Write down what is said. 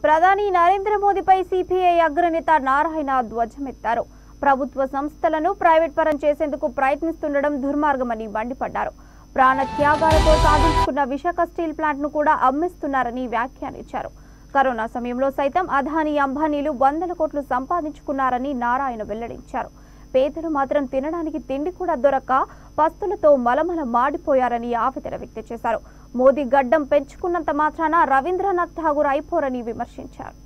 ప్రధాని నరేంద్ర మోదీపై సిపిఐ అగ్రనేత నారాయణ ధ్వజమెత్తారు ప్రభుత్వ సంస్థలను ప్రైవేట్ పరం చేసేందుకు ప్రయత్నిస్తుండడం దుర్మార్గమని మండిపడ్డారు ప్రాణ త్యాగాలతో సాధించుకున్న విశాఖ స్టీల్ ప్లాంట్ను కూడా అమ్మిస్తున్నారని వ్యాఖ్యానించారు కరోనా సమయంలో సైతం అదానీ అంబానీలు వందల కోట్లు సంపాదించుకున్నారని నారాయణ వెల్లడించారు పేదలు మాత్రం తినడానికి తిండి కూడా దొరక్క పస్తులతో మలమల మాడిపోయారని ఆవేదన వ్యక్తం చేశారు మోదీ గడ్డం పెంచుకున్నంత మాత్రాన రవీంద్రనాథ్ ఠాగూర్ అయిపోరని విమర్శించారు